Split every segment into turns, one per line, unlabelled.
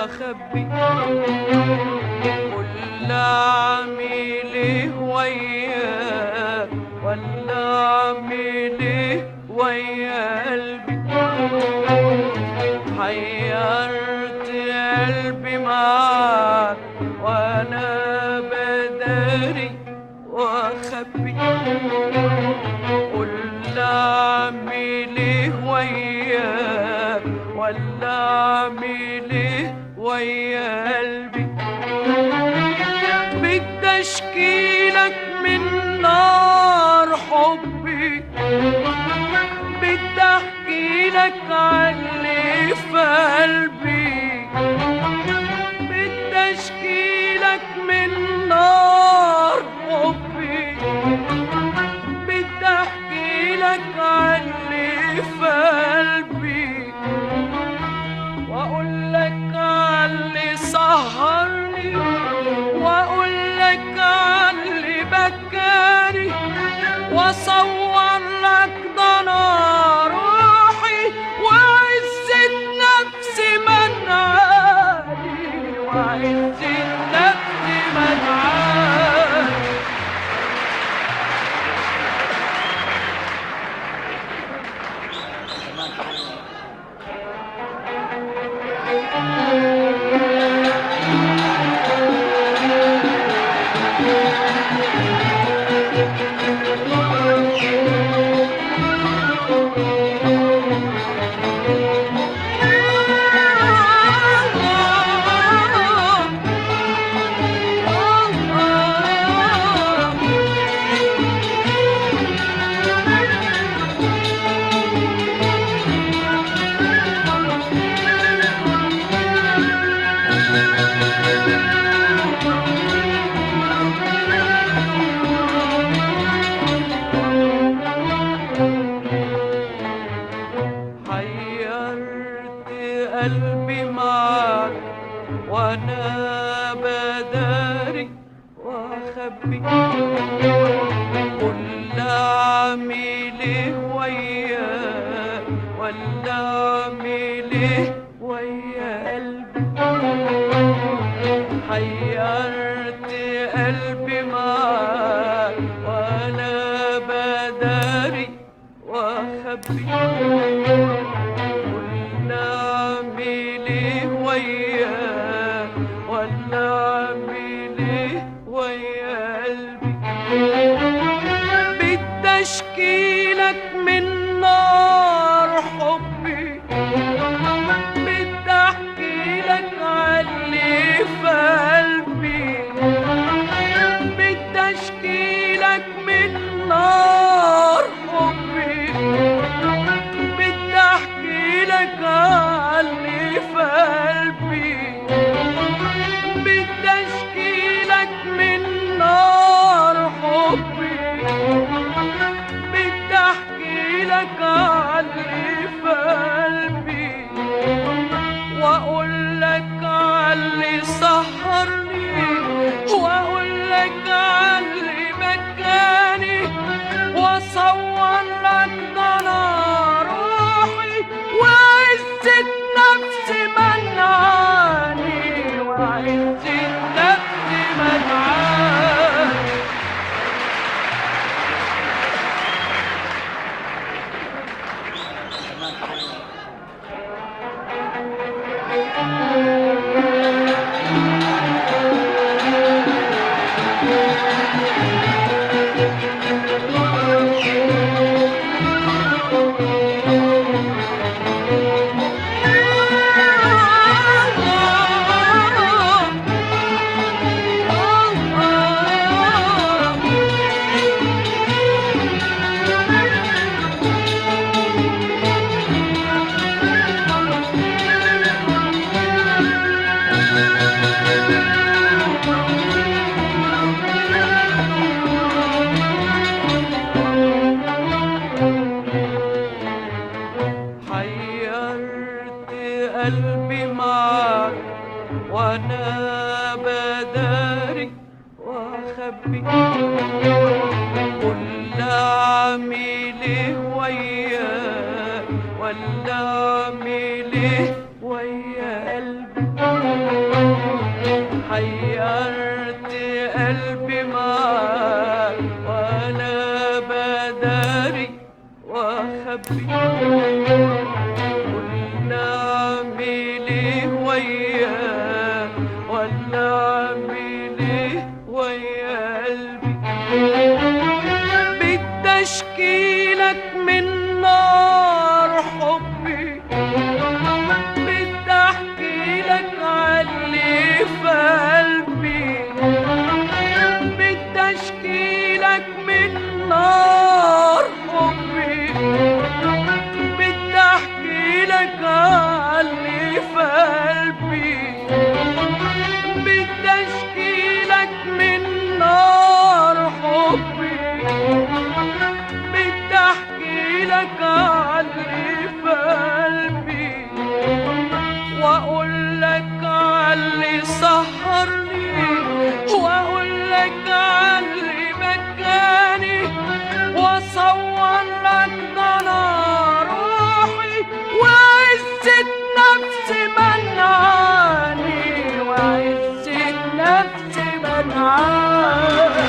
واخبي قول اعمل ايه وياك ولا اعمل ايه ويا قلبي حيرت قلبي معاك وانا بداري واخبي قول اعمل ايه وياك ولا اعمل ايه ويا قلبي بدي اشكيلك من نار حبي بدي احكي لك عاللي في قلبي بدي اشكي لك من نار حبي بدي احكي لك عاللي في قلبي واقول لك عاللي سهرني واقول لك عاللي بكاني واصور لك ضنا روحي وعزة نفسي منعاني وعزة نفسي منعاني حيرت قلبي معاك وانا بداري واخبي قول اعمل ايه وياك ولا اعمل ايه ويا قلبي حيرت قلبي معاك وانا بداري واخبي قلنا اعمل ايه وياك ولا اعمل ايه ويا قلبي بدي اشكي لك من نار حبي بدي احكي لك عاللي في قلبي بدي اشكي لك من نار حبي بدي احكي لك عاللي في قلبي بدي اشكي لك من نار حبي بدي احكي لك عاللي في قلبي واقول لك عاللي سهرني واقول لك عاللي مكاني واصور لك ضنا روحي وعزة نفسي منعاني وعزة نفسي منعاني حيرت قلبي معاك وانا بداري واخبي قول اعمل ايه وياك ولا اعمل ايه ويا قلبي قلبي معاك وانا بداري واخبي قلنا اعمل ايه وياك ولا اعمل ايه ويا قلبي بدي اشكيلك من نار حبي بدي احكي لك عاللي في قلبي بدي اشكي لك من نار حبي بدي احكي لك عاللي في قلبي بدي اشكي لك من نار حبي بدي احكي لك عاللي في قلبي واقول لك عاللي سهرني واقول لك عاللي مكاني واصور لك ضنا روحي وعزة نفسي منعاني وعزة نفسي منعاني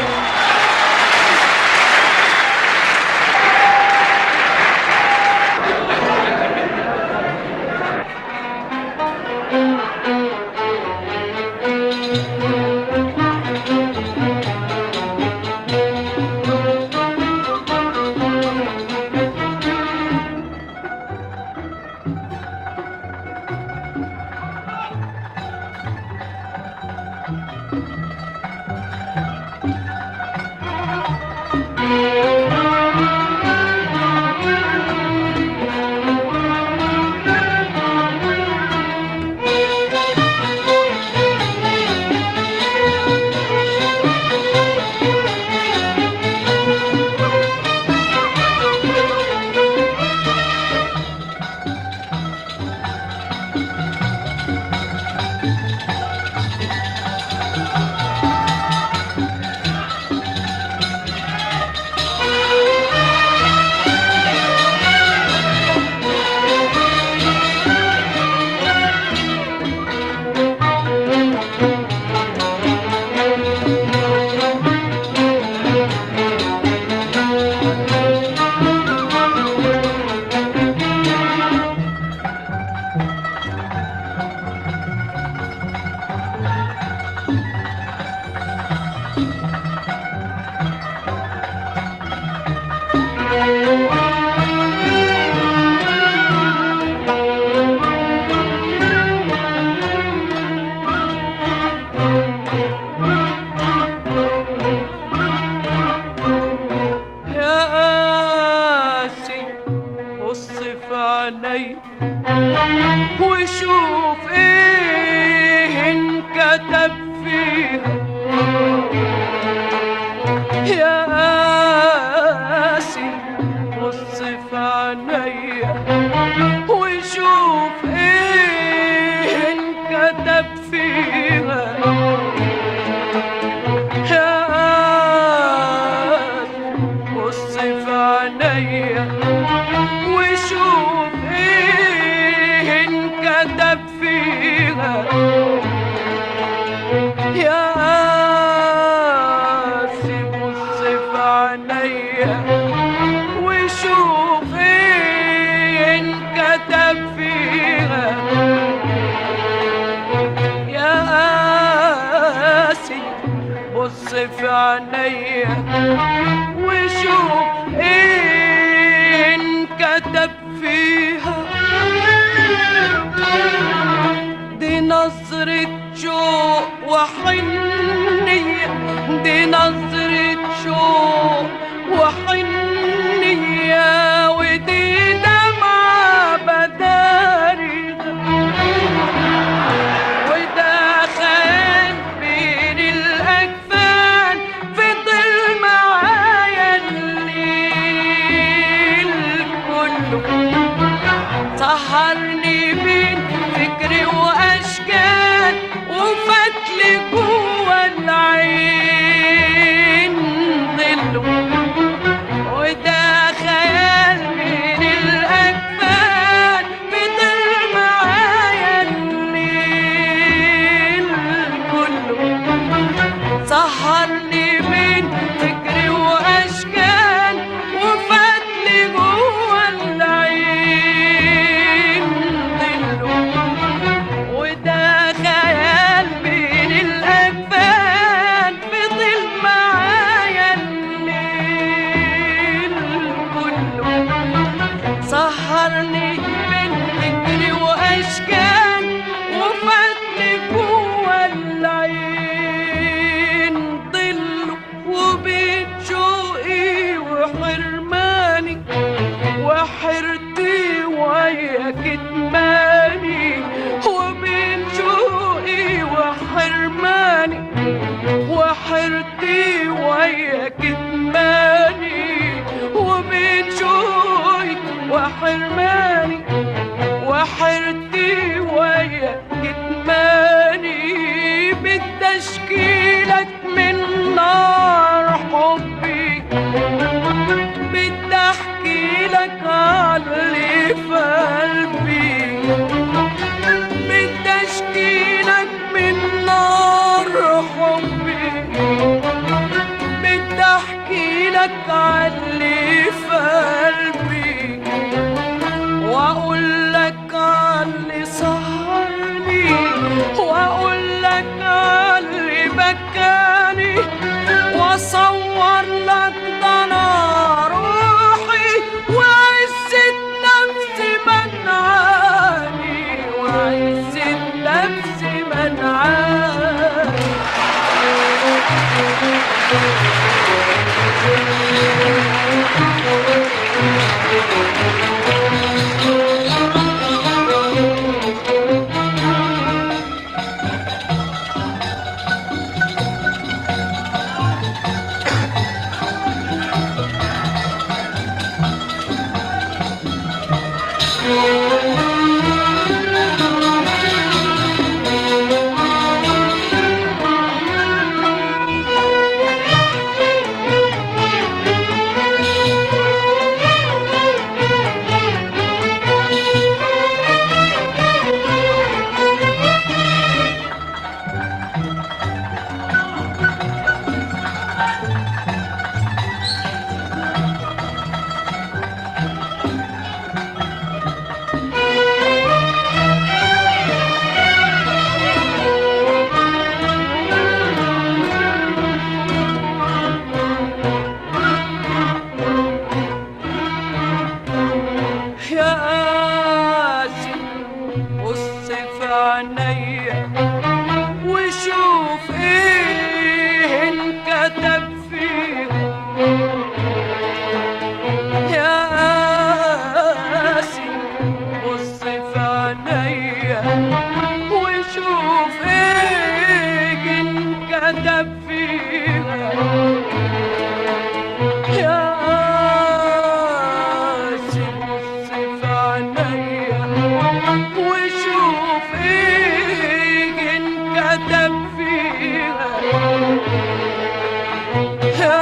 يا قاسي بص في عيني وشوف ايه انكتب فيها يا قاسي بص في عيني وشوف ايه انكتب فيها يا بص في عينيا وشوف ايه انكتب فيها يا قاسي بص في عينيا وشوف ايه انكتب فيها يا قاسي بص في عينيا وشوف ايه انكتب فيها دي نظرة شوق وحنية دي نظرة شوق وحنية ودي دمعة بداري وده خان بين الأكفان فضل معايا الليل كله سهرني بين فكري وأشكال وفتلي جوا العين ظله وده خيال بين اشكي لك من نار حبي بدي احكي لك علي في قلبي بدي اشكي لك من نار حبي بدي احكي لك علي في قلبي واقول لك علي سهرني واقول لك علي بكاني واصور لك ضنا روحي وعزة نفسي منعاني وعزة نفسي منعاني يا قاسي بص في عينيا وشوف ايه انكتب فيهم يا قاسي بص في عينيا وشوف ايه انكتب فيها يا قاسي بص في عينيا وشوف ايه انكتب فيها يا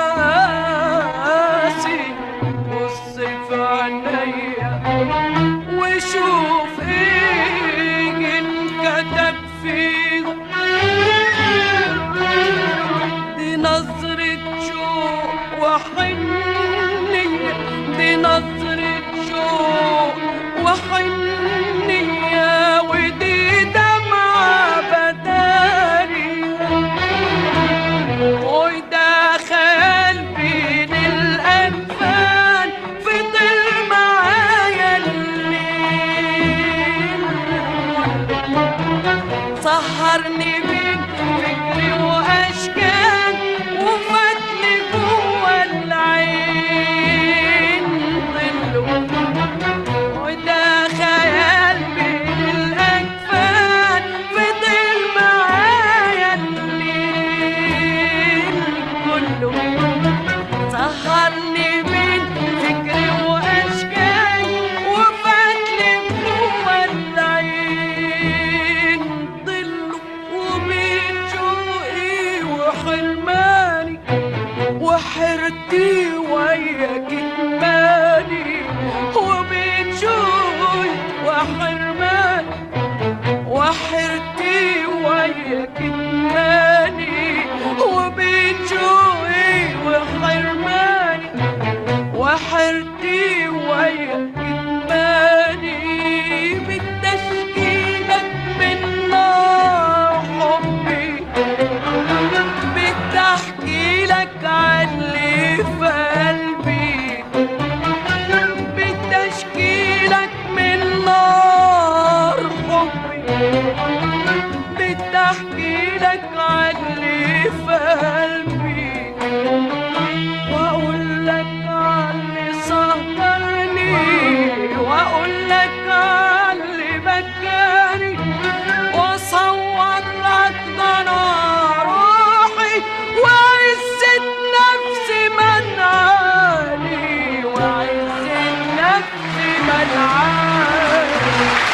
قاسي بص في عينيا وشوف ايه انكتب فيها دي نظرة شوق وحنية دي نظرة شوق وحنية ودي دمعة بدارية وده خيال بين الأنفال فضل معايا الليل سهرني بين فكري واشكال وفاتني جوا العين ظله وده خيال بين الاكفان فضل معايا الليل كله سهرني بين فكري واشكال وفاتني جوا العين ظله وبين شوقي وحرماني وحرتي ويا كتماني وبين شوقي وحرماني وحرتي ويا كتماني وبين شوقي وحرماني وحرتي ويا كتماني بالتشكيلك من نار حبي بدي احكي لك عن اللي في قلبي بدي اشكي لك من نار حبي بدي احكي لك عن اللي في قلبي واقول لك عن اللي سهرني واقول لك عن اللي بكاني واصور لك ضنا روحي وعزة نفسي منعاني وعزة نفسي منعاني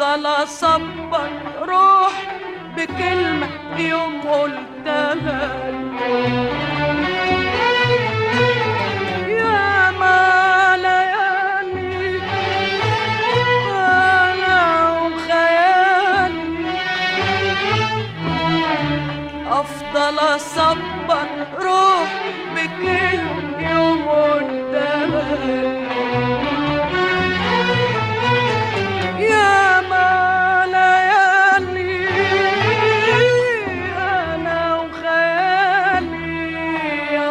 افضل اصبر روح بكلمة يوم قلتها يا ما ليالي انا وخيالي افضل اصبر روح بكلمة يوم قلتها يا ما ليالي انا وخيالي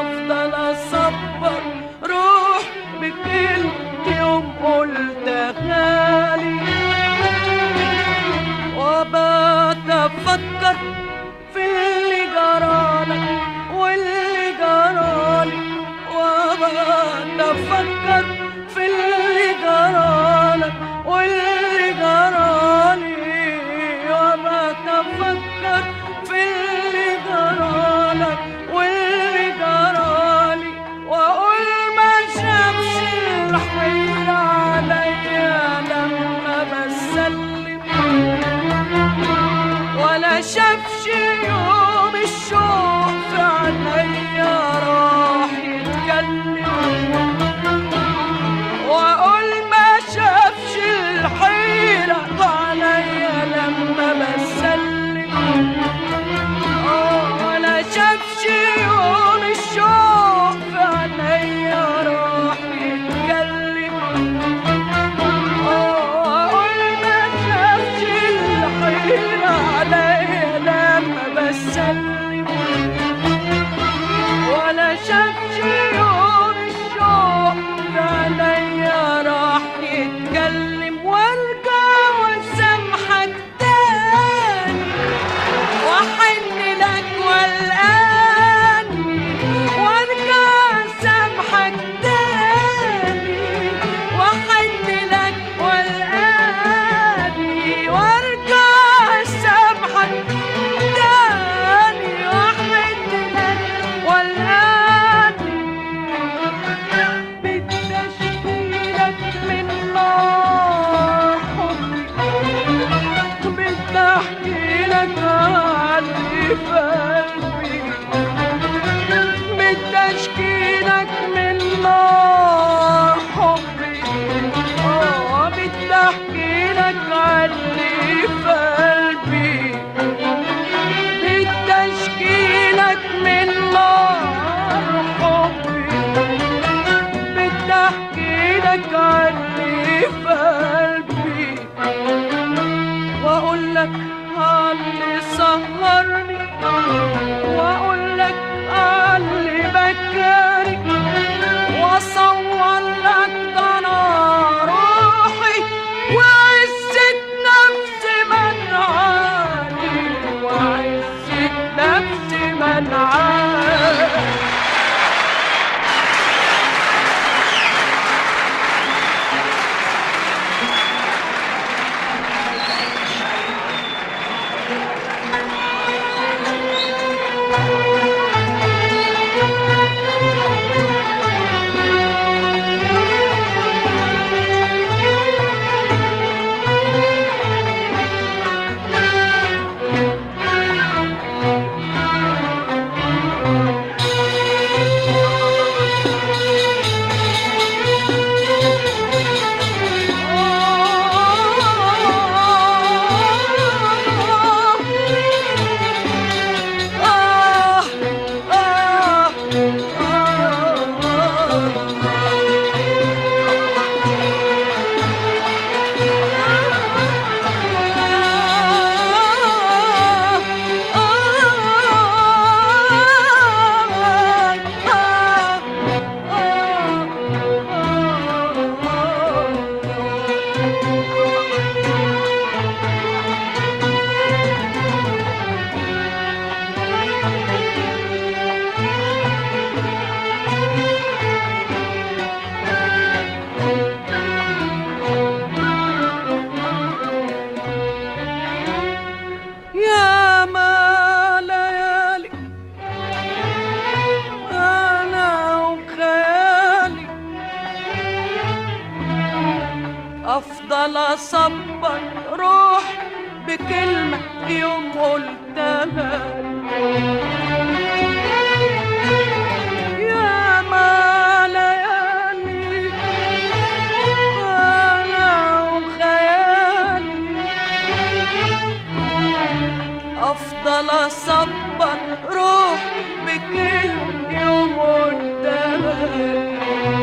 وافضل اصبر روح بكل يوم قدامك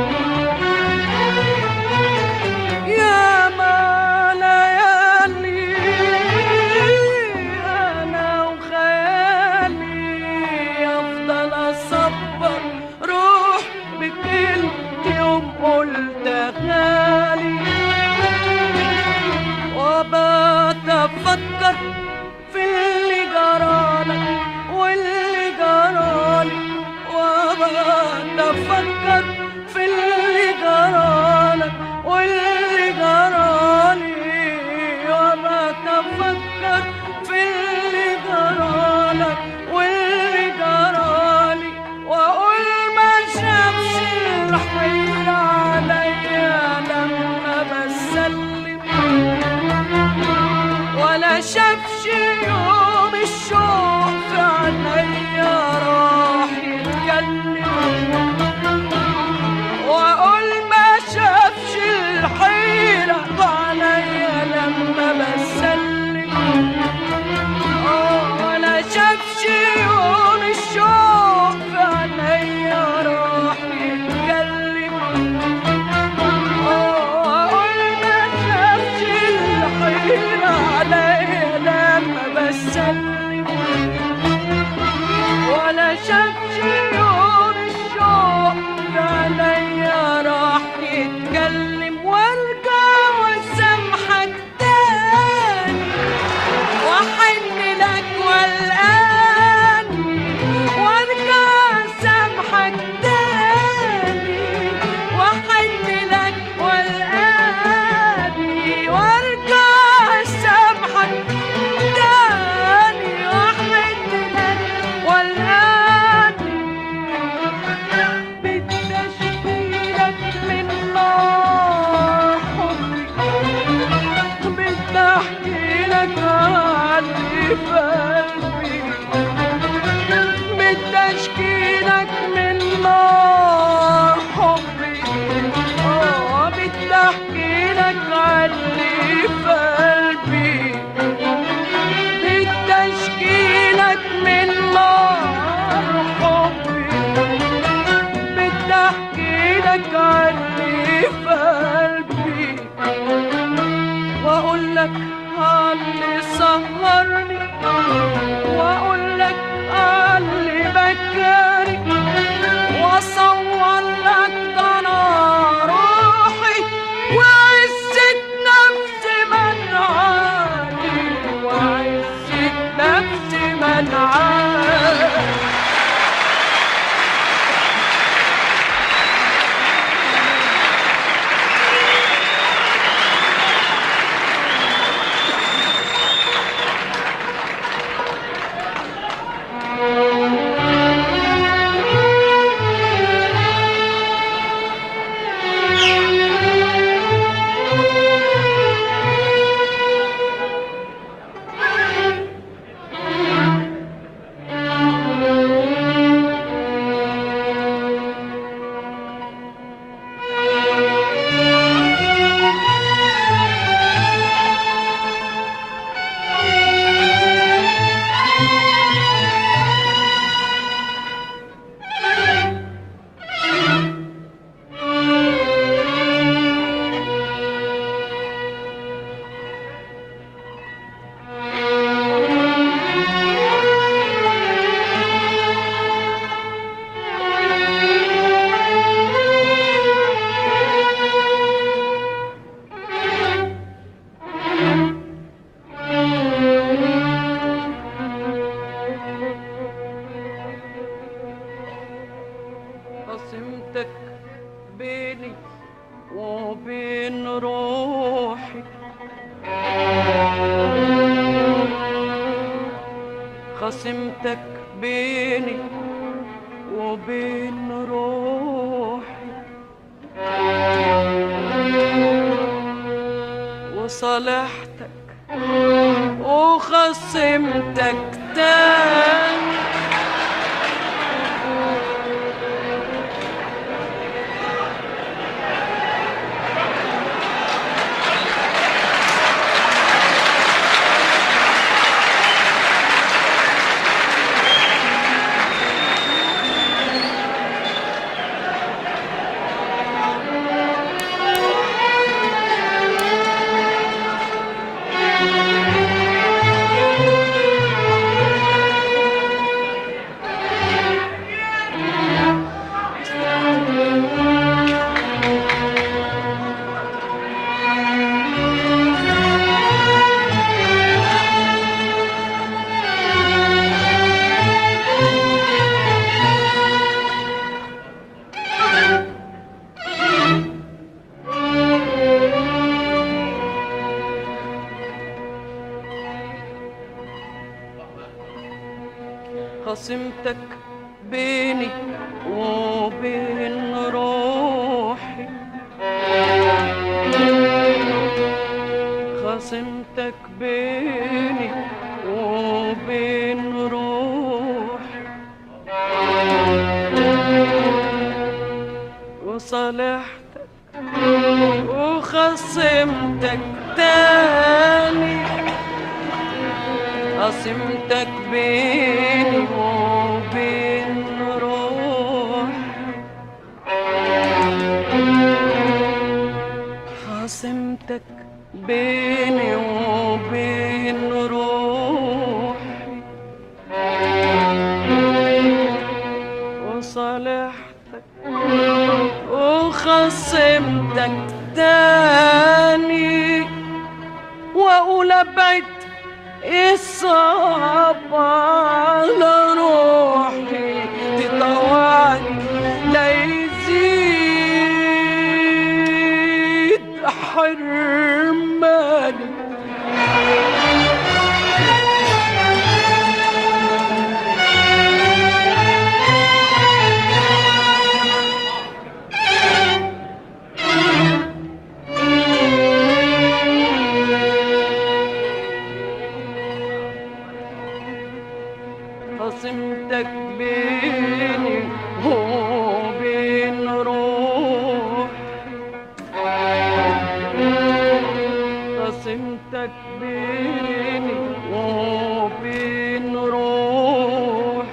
يا ما ليالي انا وخيالي افضل اصبر روح بكل يوم قلت غالي وبات افكر في اللي جرالك واللي جرالي وبات افكر في اللي جرالك واللي جرالي وبات افكر في اللي جرالك واللي جرالي واقول ما شافش الحيرة عليا لما بسلم ولا شافش يوم الشوق في عينيا راح يتكلم واقول ما شافش الحيرة عليا لما بسلم آه، ولا شافش يوم الشوق في عينيا راح يتكلم أقول ما شافش الحيرة عليا لما بسلم ولا شافش يوم الشوق عليا راح يتكلم وارجع واسامحك تاني واحن لك والآن وارجع سامحك تاني واحن لك والآن وارجع سامحك تاني واحن لك والآن بتشكيلك من نار حبي بتحكي لك عني في قلبي بتشكيلك من نار حبي اه بتحكي لك عني في قلبي بتشكيلك من نار حبي بتحكي لك عني في قلبي واقول لك اللي سهرني واقول لك اللي بكاني واصور لك ده انا روحي وعزة نفسي منعاني وعزة نفسي منعاني قسمتك بيني وبين روحي خصمتك بيني وبين روحي وصالحتك وخصمتك تاني خصمتك بيني وبين روحي خصمتك بيني وبين روحي وصالحتك وخصمتك تاني خصمتك بيني وبين روحي خصمتك بيني وبين روحي وصالحتك وخصمتك تاني واقول ابعد الصعب على روحي تطوعني لا يزيد حرماني خصمتك بيني وبين روحي خصمتك بيني وبين روحي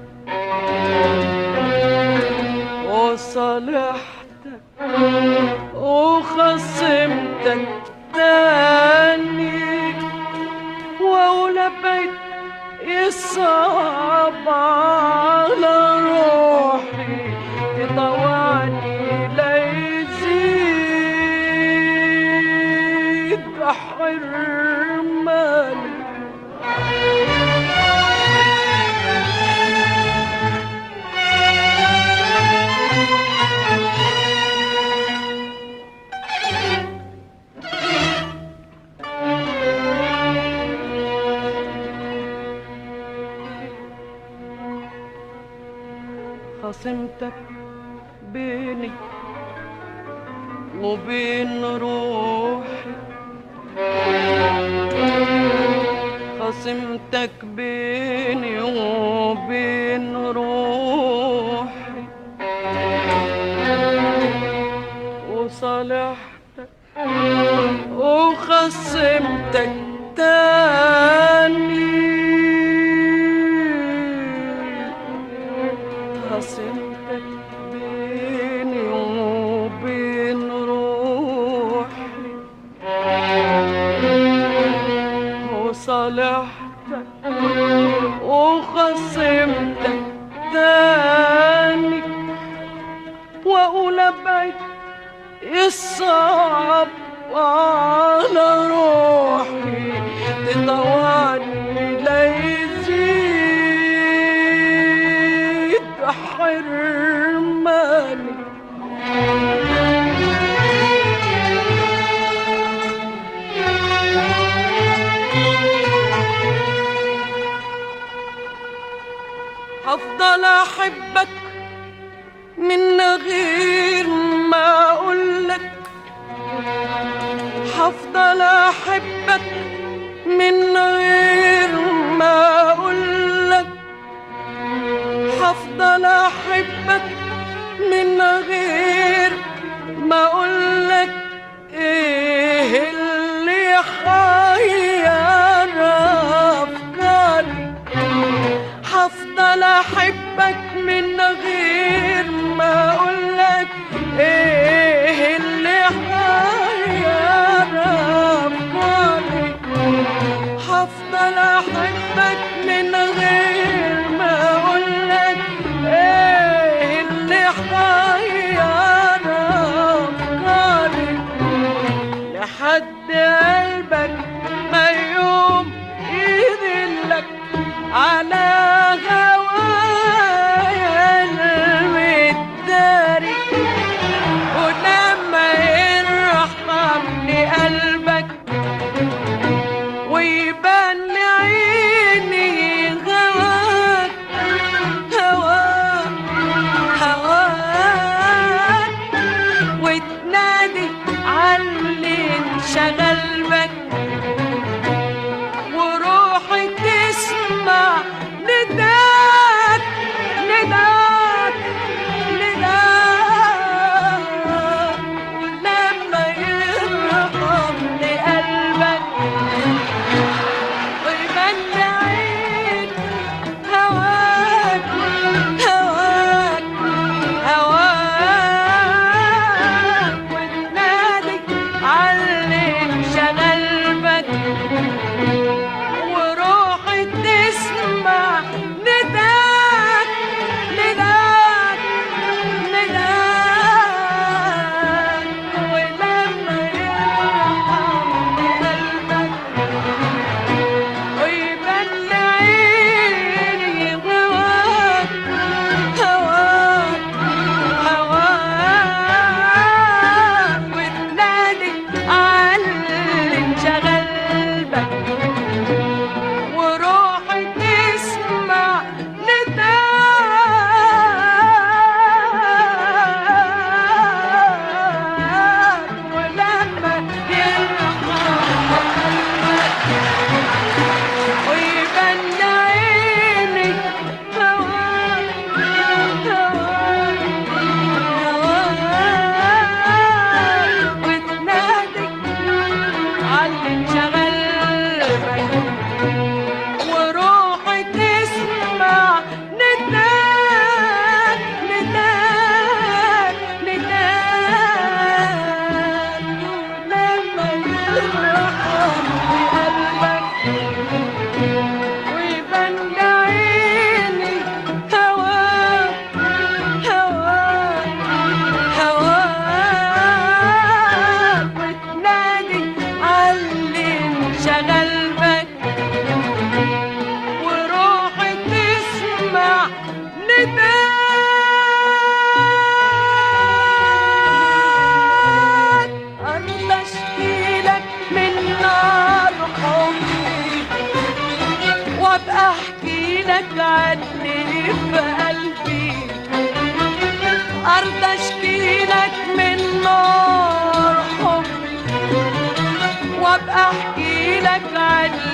وصالحتك وخصمتك تاني واقول ابعد الصعب على روحي تطوعني لا يزيد حرماني خصمتك بيني وبين روحي خصمتك بيني وبين روحي وصالحتك وخصمتك تاني خصمتك بيني وبين روحي وصالحتك وخصمتك تاني واقول ابعد الصعب على روحي تطوعني لا يزيد حرماني هفضل احبك من غير ما اقولك هفضل احبك من غير ما اقولك هفضل احبك من غير ما اقولك ايه اللي حير افكاري هفضل احبك من غير ما اقولك ايه اللي حير افكاري ويبان لعيني هواك هواك هواك وتنادي عاللي انشغل بك وروحي تسمع نداك أرضى أشكيلك من نار حبي وابقى احكي لك عني في قلبي ارضى اشكي لك من نار حبي وابقى احكي لك عني